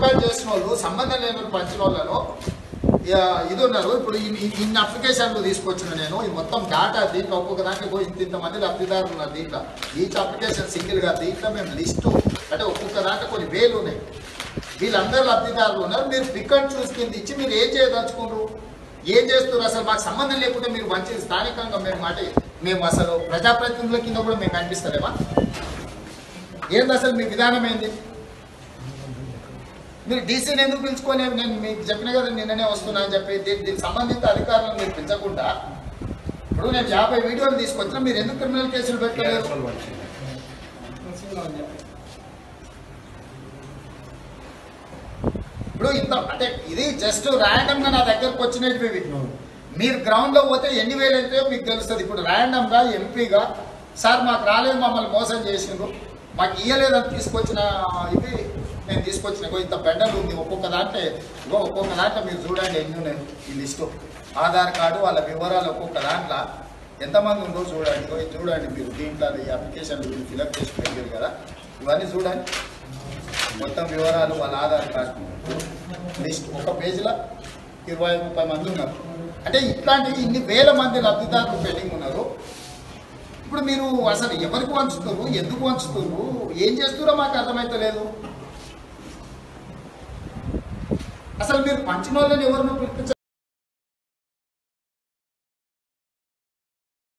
అమ్మకాలు చేసిన వాళ్ళు సంబంధం లేని వాళ్ళు పంచిన వాళ్ళను ఇక ఇది ఉన్నారు ఇప్పుడు ఇన్ని ఇన్ని అప్లికేషన్లు తీసుకొచ్చిన నేను ఈ మొత్తం డాటా దీంట్లో ఒక్కొక్క దాంట్లో పోయి ఇంత ఇంత మంది లబ్ధిదారులు ఉన్నారు దీంట్లో ఈచ్ అప్లికేషన్ సింగిల్గా దీంట్లో మేము లిస్టు అంటే ఒక్కొక్క దాంట్లో కొన్ని వేలు ఉన్నాయి వీళ్ళందరూ లబ్ధిదారులు ఉన్నారు మీరు పిక్ అండ్ చూస్ కింద ఇచ్చి మీరు ఏం చేయదలుచుకున్నారు ఏం చేస్తున్నారు అసలు మాకు సంబంధం లేకుండా మీరు మంచి స్థానికంగా మేము మాట మేము అసలు ప్రజాప్రతినిధుల కింద కూడా మేము కనిపిస్తలేమా ఏంది అసలు మీ విధానం ఏంది మీరు డీసీని ఎందుకు పిలుచుకొని నేను మీకు చెప్పిన కదా నిన్ననే వస్తున్నా అని చెప్పి దీని దీనికి సంబంధిత అధికారులను మీరు పిలిచకుండా ఇప్పుడు నేను యాభై వీడియోలు తీసుకొచ్చినా మీరు ఎందుకు క్రిమినల్ కేసులు పెట్టలేదు ఇప్పుడు ఇంత అంటే ఇది జస్ట్ ర్యాండమ్ గా నా దగ్గరకు వచ్చినట్టు ఇవి మీరు గ్రౌండ్ లో పోతే ఎన్ని వేలు అయితే మీకు తెలుస్తుంది ఇప్పుడు ర్యాండమ్ గా ఎంపీగా సార్ మాకు రాలేదు మమ్మల్ని మోసం చేసిండ్రు మాకు ఇయ్యలేదని తీసుకొచ్చిన ఇవి నేను తీసుకొచ్చిన ఇగో ఇంత పెండలు ఉంది ఒక్కొక్క దాంట్లో ఇగో ఒక్కొక్క దాంట్లో మీరు చూడండి ఎన్ని ఉన్నాయి ఈ లిస్టు ఆధార్ కార్డు వాళ్ళ వివరాలు ఒక్కొక్క దాంట్లో ఎంతమంది ఉందో చూడండి ఇగో ఇది చూడండి మీరు దీంట్లో ఈ అప్లికేషన్ ఫిలప్ చేసి పెట్టారు కదా ఇవన్నీ చూడండి మొత్తం వివరాలు వాళ్ళ ఆధార్ కార్డు లిస్ట్ ఒక పేజీలో ఇరవై ముప్పై మంది ఉన్నారు అంటే ఇట్లాంటి ఇన్ని వేల మంది లబ్ధిదారులు పెండింగ్ ఉన్నారు ఇప్పుడు మీరు అసలు ఎవరికి వంచుతున్నారు ఎందుకు వంచుతున్నారు ఏం చేస్తున్నారో మాకు అర్థమైతలేదు అసలు మీరు పంచిన వాళ్ళని ఎవరినో పిలిపించ